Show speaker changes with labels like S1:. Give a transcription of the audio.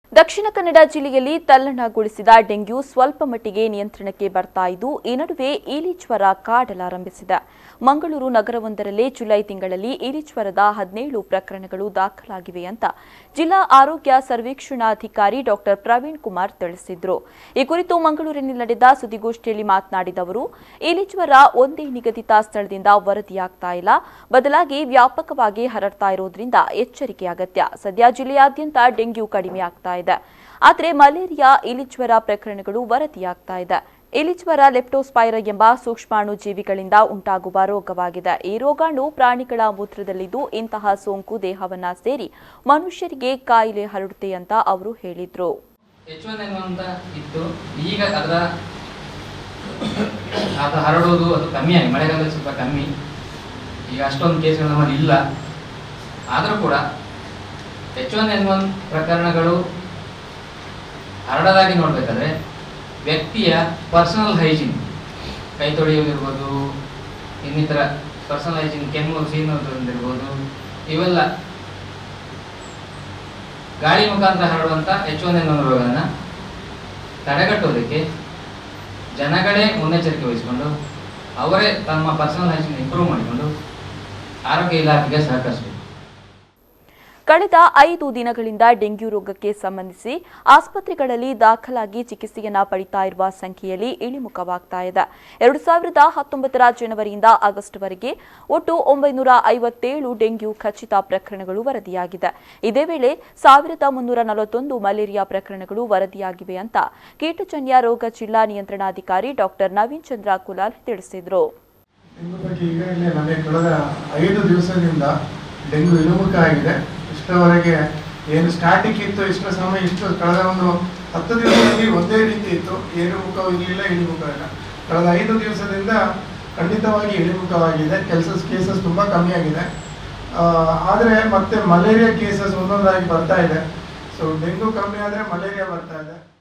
S1: ದಕ್ಷಿಣ ಕನ್ನಡ ಜಿಲ್ಲೆಯಲ್ಲಿ ತಲ್ಲಣಗೊಳಿಸಿದ ಡೆಂಗ್ಯೂ ಸ್ವಲ್ಪ ಮಟ್ಟಿಗೆ ನಿಯಂತ್ರಣಕ್ಕೆ ಬರ್ತಾ ಇದ್ದು ಈ ನಡುವೆ ಈಲಿಜ್ವರ ಕಾಡಲಾರಂಭಿಸಿದೆ ಮಂಗಳೂರು ನಗರವೊಂದರಲ್ಲಿ ಜುಲೈ ತಿಂಗಳಲ್ಲಿ ಈಲಿಜ್ವರದ ಹದಿನೇಳು ಪ್ರಕರಣಗಳು ದಾಖಲಾಗಿವೆ ಅಂತ ಜಿಲ್ಲಾ ಆರೋಗ್ಯ ಸರ್ವೇಕ್ಷಣಾಧಿಕಾರಿ ಡಾಕ್ಟರ್ ಪ್ರವೀಣ್ ಕುಮಾರ್ ತಿಳಿಸಿದ್ರು ಈ ಕುರಿತು ಮಂಗಳೂರಿನಲ್ಲಿ ನಡೆದ ಸುದ್ದಿಗೋಷ್ಠಿಯಲ್ಲಿ ಮಾತನಾಡಿದ ಅವರು ಈಲಿಜ್ವರ ಒಂದೇ ನಿಗದಿತ ಸ್ಥಳದಿಂದ ವರದಿಯಾಗ್ತಾ ಇಲ್ಲ ಬದಲಾಗಿ ವ್ಯಾಪಕವಾಗಿ ಹರಡ್ತಾ ಇರೋದ್ರಿಂದ ಎಚ್ಚರಿಕೆ ಅಗತ್ಯ ಸದ್ಯ ಜಿಲ್ಲೆಯಾದ್ಯಂತ ಡೆಂಗ್ಯೂ ಕಡಿಮೆ ಆಗ್ತಾ ಇದೆ ಆದರೆ ಮಲೇರಿಯಾ ಇಲಿಜ್ವರ ಪ್ರಕರಣಗಳು ವರದಿಯಾಗ್ತಾ ಇದೆ ಇಲಿಜ್ವರ ಲೆಪ್ಟೋಸ್ಪೈರ ಎಂಬ ಸೂಕ್ಷ್ಮಾಣು ಜೀವಿಗಳಿಂದ ಉಂಟಾಗುವ ರೋಗವಾಗಿದೆ ಈ ರೋಗಾಣು ಪ್ರಾಣಿಗಳ ಮೂತ್ರದಲ್ಲಿದ್ದು ಇಂತಹ ಸೋಂಕು ದೇಹವನ್ನ ಸೇರಿ ಮನುಷ್ಯರಿಗೆ ಕಾಯಿಲೆ ಹರಡುತ್ತೆ ಅಂತ ಅವರು ಹೇಳಿದ್ರು
S2: ಎಚ್ ಒನ್ ಎನ್ ಅಂತ ಇತ್ತು ಈಗ ಅದರ ಅದು ಹರಡೋದು ಅದು ಕಮ್ಮಿ ಆಗಿ ಮಳೆಗಾಲದಲ್ಲಿ ಸ್ವಲ್ಪ ಕಮ್ಮಿ ಈಗ ಅಷ್ಟೊಂದು ಕೇಸ್ಗಳು ನಮ್ಮಲ್ಲಿ ಇಲ್ಲ ಆದರೂ ಕೂಡ ಎಚ್ ಒನ್ ಎನ್ ಒನ್ ಪ್ರಕರಣಗಳು ಹರಡದಾಗಿ ನೋಡಬೇಕಾದ್ರೆ ವ್ಯಕ್ತಿಯ ಪರ್ಸನಲ್ ಹೈಜೀನ್ ಕೈ ತೊಳೆಯೋದಿರ್ಬೋದು ಇನ್ನಿತರ ಪರ್ಸನಲ್ ಹೈಜೀನ್ ಕೆಮ್ಮು ಸೀನೋದ್ರಿಂದಿರ್ಬೋದು ಇವೆಲ್ಲ ಗಾಳಿ ಮುಖಾಂತರ ಹರಡುವಂಥ ಎಚ್ ಒನ್ ಎನ್ ಒನ್ ರೋಗನ ತಡೆಗಟ್ಟೋದಕ್ಕೆ ಜನಗಳೇ ಮುನ್ನೆಚ್ಚರಿಕೆ ವಹಿಸಿಕೊಂಡು ಅವರೇ ತಮ್ಮ ಪರ್ಸನಲ್ ಹೈಜೀನ್ ಇಂಪ್ರೂವ್ ಮಾಡಿಕೊಂಡು ಆರೋಗ್ಯ ಇಲಾಖೆಗೆ ಸಹಕರಿಸಬೇಕು
S1: ಕಳೆದ ಐದು ದಿನಗಳಿಂದ ಡೆಂಗ್ಯೂ ರೋಗಕ್ಕೆ ಸಂಬಂಧಿಸಿ ಆಸ್ಪತ್ರೆಗಳಲ್ಲಿ ದಾಖಲಾಗಿ ಚಿಕಿತ್ಸೆಯನ್ನ ಪಡಿತಾ ಇರುವ ಸಂಖ್ಯೆಯಲ್ಲಿ ಇಳಿಮುಖವಾಗ್ತಾ ಇದೆ ಎರಡು ಸಾವಿರದ ಹತ್ತೊಂಬತ್ತರ ಜನವರಿಯಿಂದ ಆಗಸ್ಟ್ವರೆಗೆ ಒಟ್ಟು ಒಂಬೈನೂರ ಐವತ್ತೇಳು ಡೆಂಗ್ಯೂ ಖಚಿತ ಪ್ರಕರಣಗಳು ವರದಿಯಾಗಿದೆ ಇದೇ ವೇಳೆ ಸಾವಿರದ ಮುನ್ನೂರ ನಲವತ್ತೊಂದು ಮಲೇರಿಯಾ ಪ್ರಕರಣಗಳು ವರದಿಯಾಗಿವೆ ಅಂತ ಕೀಟಜನ್ಯ ರೋಗ ಜಿಲ್ಲಾ ನಿಯಂತ್ರಣಾಧಿಕಾರಿ ಡಾಕ್ಟರ್ ನವೀನ್ ಚಂದ್ರ ಕುಲಾಲ್ ತಿಳಿಸಿದರು
S3: ಡೆಂಗು ಬಗ್ಗೆ ಈಗಾಗಲೇ ನಮಗೆ ಕಳೆದ ಐದು ದಿವಸದಿಂದ ಡೆಂಗು ಇಳಿಮುಖ ಆಗಿದೆ ಇಷ್ಟರವರೆಗೆ ಏನು ಸ್ಟಾರ್ಟಿಂಗ್ ಇತ್ತು ಇಷ್ಟು ಸಮಯ ಇಷ್ಟು ಕಳೆದ ಒಂದು ಹತ್ತು ದಿವಸದಲ್ಲಿ ಒಂದೇ ರೀತಿ ಇತ್ತು ಏರುಮುಖವೂ ಇರಲಿಲ್ಲ ಇಳಿಮುಖ ಇಲ್ಲ ಕಳೆದ ಐದು ದಿವಸದಿಂದ ಖಂಡಿತವಾಗಿ ಇಳಿಮುಖವಾಗಿದೆ ಕೆಲಸ ಕೇಸಸ್ ತುಂಬ ಕಮ್ಮಿ ಆಗಿದೆ ಆದರೆ ಮತ್ತೆ ಮಲೇರಿಯಾ ಕೇಸಸ್ ಒಂದೊಂದಾಗಿ ಬರ್ತಾ ಇದೆ ಸೊ ಡೆಂಗು ಕಮ್ಮಿ ಆದರೆ ಮಲೇರಿಯಾ ಬರ್ತಾ ಇದೆ